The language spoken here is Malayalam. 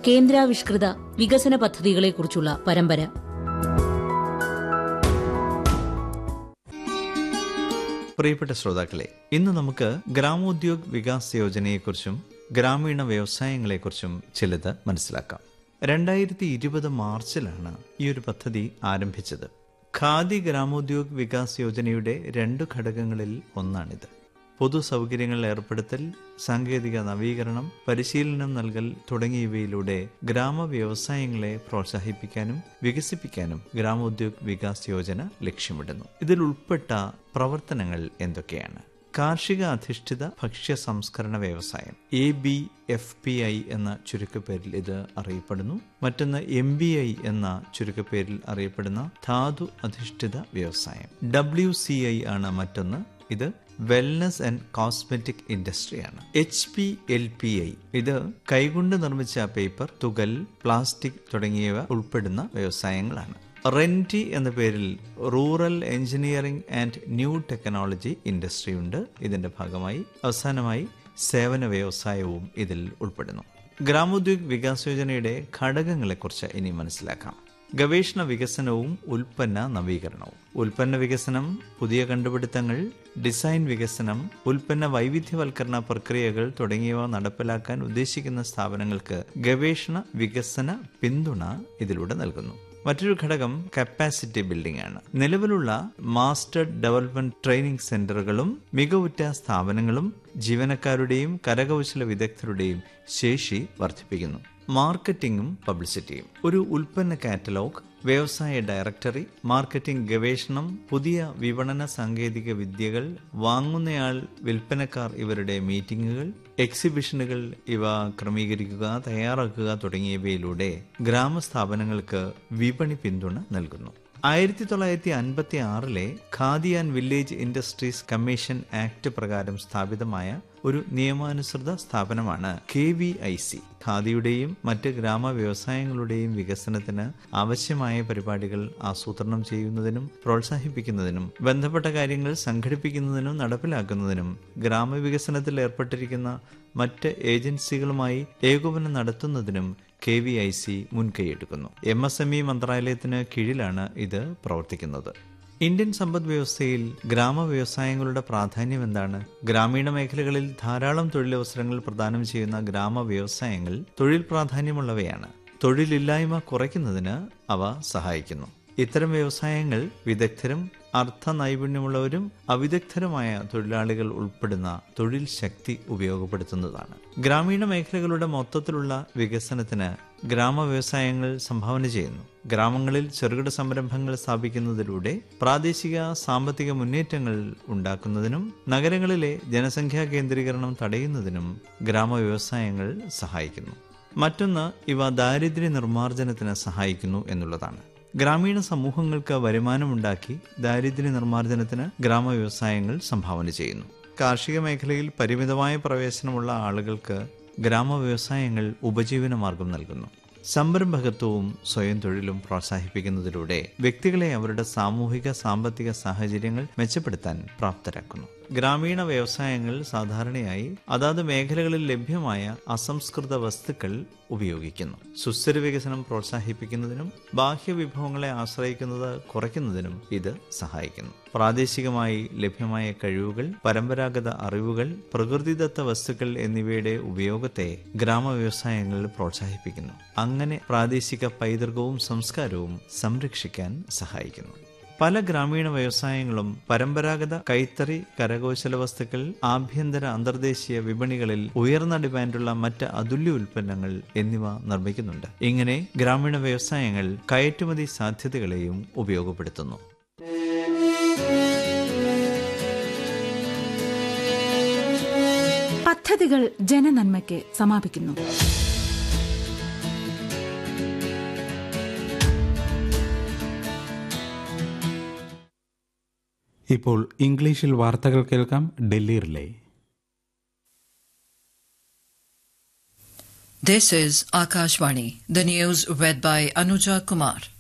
കേന്ദ്രാവിഷ്കൃത വികസന പദ്ധതികളെക്കുറിച്ചുള്ള പരമ്പര പ്രിയപ്പെട്ട ശ്രോതാക്കളെ ഇന്ന് നമുക്ക് ഗ്രാമോദ്യോഗ് വികാസ് യോജനയെക്കുറിച്ചും ഗ്രാമീണ വ്യവസായങ്ങളെക്കുറിച്ചും ചിലത് മനസ്സിലാക്കാം രണ്ടായിരത്തി ഇരുപത് മാർച്ചിലാണ് ഈ ഒരു പദ്ധതി ആരംഭിച്ചത് ഖാദി ഗ്രാമോദ്യോഗ് വികാസ് യോജനയുടെ രണ്ടു ഘടകങ്ങളിൽ ഒന്നാണിത് പൊതു സൗകര്യങ്ങൾ ഏർപ്പെടുത്തൽ സാങ്കേതിക നവീകരണം പരിശീലനം നൽകൽ തുടങ്ങിയവയിലൂടെ ഗ്രാമ വ്യവസായങ്ങളെ പ്രോത്സാഹിപ്പിക്കാനും വികസിപ്പിക്കാനും ഗ്രാമോദ്യോഗ് വികാസ് യോജന ലക്ഷ്യമിടുന്നു ഇതിൽ ഉൾപ്പെട്ട പ്രവർത്തനങ്ങൾ എന്തൊക്കെയാണ് കാർഷിക അധിഷ്ഠിത ഭക്ഷ്യ സംസ്കരണ വ്യവസായം A B F P I എന്ന ചുരുക്കപ്പേരിൽ ഇത് അറിയപ്പെടുന്നു മറ്റൊന്ന് എം ബി ഐ എന്ന ചുരുക്കപ്പേരിൽ അറിയപ്പെടുന്ന ധാതു അധിഷ്ഠിത വ്യവസായം ഡബ്ല്യു സി ഐ ആണ് മറ്റൊന്ന് ഇത് വെൽനസ് ആൻഡ് കോസ്മെറ്റിക് ഇൻഡസ്ട്രിയാണ് H P L P I ഇത് കൈകൊണ്ട് നിർമ്മിച്ച പേപ്പർ തുകൽ പ്ലാസ്റ്റിക് തുടങ്ങിയവ ഉൾപ്പെടുന്ന വ്യവസായങ്ങളാണ് റെൻറ്റി എന്ന പേരിൽ rural engineering and new technology industry ഉണ്ട് ഇതിന്റെ ഭാഗമായി അവസാനമായി സേവന വ്യവസായവും ഇതിൽ ഉൾപ്പെടുന്നു ഗ്രാമോദ്യോഗ് വികാസ് യോജനയുടെ ഘടകങ്ങളെക്കുറിച്ച് ഇനി മനസ്സിലാക്കാം ഗവേഷണ വികസനവും ഉൽപ്പന്ന നവീകരണവും ഉൽപ്പന്ന വികസനം പുതിയ കണ്ടുപിടുത്തങ്ങൾ ഡിസൈൻ വികസനം ഉൽപ്പന്ന വൈവിധ്യവൽക്കരണ പ്രക്രിയകൾ തുടങ്ങിയവ നടപ്പിലാക്കാൻ ഉദ്ദേശിക്കുന്ന സ്ഥാപനങ്ങൾക്ക് ഗവേഷണ വികസന പിന്തുണ ഇതിലൂടെ നൽകുന്നു മറ്റൊരു ഘടകം കപ്പാസിറ്റി ബിൽഡിംഗ് ആണ് നിലവിലുള്ള മാസ്റ്റർ ഡെവലപ്മെന്റ് ട്രെയിനിംഗ് സെന്ററുകളും മികവുറ്റ സ്ഥാപനങ്ങളും ജീവനക്കാരുടെയും കരകൗശല വിദഗ്ധരുടെയും ശേഷി വർദ്ധിപ്പിക്കുന്നു മാർക്കറ്റിംഗും പബ്ലിസിറ്റിയും ഒരു ഉൽപ്പന്ന കാറ്റലോഗ് വ്യവസായ ഡയറക്ടറി മാർക്കറ്റിംഗ് ഗവേഷണം പുതിയ വിപണന സാങ്കേതിക വിദ്യകൾ വാങ്ങുന്നയാൾ വിൽപ്പനക്കാർ ഇവരുടെ മീറ്റിംഗുകൾ എക്സിബിഷനുകൾ ഇവ ക്രമീകരിക്കുക തയ്യാറാക്കുക തുടങ്ങിയവയിലൂടെ ഗ്രാമസ്ഥാപനങ്ങൾക്ക് വിപണി പിന്തുണ നൽകുന്നു ആയിരത്തി തൊള്ളായിരത്തി അൻപത്തി ആറിലെ Khadi and village industries commission act പ്രകാരം സ്ഥാപിതമായ ഒരു നിയമാനുസൃത സ്ഥാപനമാണ് കെ വി ഐ സി ഖാദിയുടെയും മറ്റ് ഗ്രാമ വ്യവസായങ്ങളുടെയും വികസനത്തിന് ആവശ്യമായ പരിപാടികൾ ആസൂത്രണം ചെയ്യുന്നതിനും പ്രോത്സാഹിപ്പിക്കുന്നതിനും ബന്ധപ്പെട്ട കാര്യങ്ങൾ സംഘടിപ്പിക്കുന്നതിനും നടപ്പിലാക്കുന്നതിനും ഗ്രാമവികസനത്തിൽ ഏർപ്പെട്ടിരിക്കുന്ന മറ്റ് ഏജൻസികളുമായി ഏകോപനം നടത്തുന്നതിനും കെ വി ഐ സി മുൻകൈയെടുക്കുന്നു എം എസ് എം ഇ മന്ത്രാലയത്തിന് കീഴിലാണ് ഇത് പ്രവർത്തിക്കുന്നത് ഇന്ത്യൻ സമ്പദ് വ്യവസ്ഥയിൽ ഗ്രാമ വ്യവസായങ്ങളുടെ പ്രാധാന്യം എന്താണ് ഗ്രാമീണ മേഖലകളിൽ ധാരാളം തൊഴിലവസരങ്ങൾ പ്രദാനം ചെയ്യുന്ന ഗ്രാമ വ്യവസായങ്ങൾ തൊഴിൽ പ്രാധാന്യമുള്ളവയാണ് തൊഴിലില്ലായ്മ കുറയ്ക്കുന്നതിന് അവ സഹായിക്കുന്നു ഇത്തരം വ്യവസായങ്ങൾ വിദഗ്ധരും അർത്ഥ നൈപുണ്യമുള്ളവരും അവിദഗ്ധരുമായ തൊഴിലാളികൾ ഉൾപ്പെടുന്ന തൊഴിൽ ശക്തി ഉപയോഗപ്പെടുത്തുന്നതാണ് ഗ്രാമീണ മേഖലകളുടെ മൊത്തത്തിലുള്ള വികസനത്തിന് ഗ്രാമ വ്യവസായങ്ങൾ സംഭാവന ചെയ്യുന്നു ഗ്രാമങ്ങളിൽ ചെറുകിട സംരംഭങ്ങൾ സ്ഥാപിക്കുന്നതിലൂടെ പ്രാദേശിക സാമ്പത്തിക മുന്നേറ്റങ്ങൾ ഉണ്ടാക്കുന്നതിനും നഗരങ്ങളിലെ ജനസംഖ്യാ കേന്ദ്രീകരണം തടയുന്നതിനും ഗ്രാമ വ്യവസായങ്ങൾ സഹായിക്കുന്നു മറ്റൊന്ന് ഇവ ദാരിദ്ര്യ നിർമ്മാർജ്ജനത്തിന് സഹായിക്കുന്നു എന്നുള്ളതാണ് ഗ്രാമീണ സമൂഹങ്ങൾക്ക് വരുമാനമുണ്ടാക്കി ദാരിദ്ര്യ നിർമ്മാർജ്ജനത്തിന് ഗ്രാമ വ്യവസായങ്ങൾ സംഭാവന ചെയ്യുന്നു കാർഷിക മേഖലയിൽ പരിമിതമായ പ്രവേശനമുള്ള ആളുകൾക്ക് ഗ്രാമ വ്യവസായങ്ങൾ ഉപജീവന മാർഗം നൽകുന്നു സംരംഭകത്വവും സ്വയം തൊഴിലും പ്രോത്സാഹിപ്പിക്കുന്നതിലൂടെ വ്യക്തികളെ അവരുടെ സാമൂഹിക സാമ്പത്തിക സാഹചര്യങ്ങൾ മെച്ചപ്പെടുത്താൻ പ്രാപ്തരാക്കുന്നു ഗ്രാമീണ വ്യവസായങ്ങൾ സാധാരണയായി അതാത് മേഖലകളിൽ ലഭ്യമായ അസംസ്കൃത വസ്തുക്കൾ ഉപയോഗിക്കുന്നു സുസ്ഥിര വികസനം പ്രോത്സാഹിപ്പിക്കുന്നതിനും ബാഹ്യ വിഭവങ്ങളെ ആശ്രയിക്കുന്നത് കുറയ്ക്കുന്നതിനും ഇത് സഹായിക്കുന്നു പ്രാദേശികമായി ലഭ്യമായ കഴിവുകൾ പരമ്പരാഗത അറിവുകൾ പ്രകൃതിദത്ത വസ്തുക്കൾ എന്നിവയുടെ ഉപയോഗത്തെ ഗ്രാമ വ്യവസായങ്ങൾ പ്രോത്സാഹിപ്പിക്കുന്നു അങ്ങനെ പ്രാദേശിക പൈതൃകവും സംസ്കാരവും സംരക്ഷിക്കാൻ സഹായിക്കുന്നു പല ഗ്രാമീണ വ്യവസായങ്ങളും പരമ്പരാഗത കൈത്തറി കരകൗശല വസ്തുക്കൾ ആഭ്യന്തര അന്തർദേശീയ വിപണികളിൽ ഉയർന്ന ഡിമാൻഡുള്ള മറ്റ് അതുല്യ ഉൽപ്പന്നങ്ങൾ എന്നിവ നിർമ്മിക്കുന്നുണ്ട് ഇങ്ങനെ ഗ്രാമീണ വ്യവസായങ്ങൾ കയറ്റുമതി സാധ്യതകളെയും ഉപയോഗപ്പെടുത്തുന്നു പദ്ധതികൾ ജനനന്മയ്ക്ക് സമാപിക്കുന്നു ഇപ്പോൾ ഇംഗ്ലീഷിൽ വാർത്തകൾ കേൾക്കാം Delhi relay This is Akashvani, the news read by Anuja Kumar.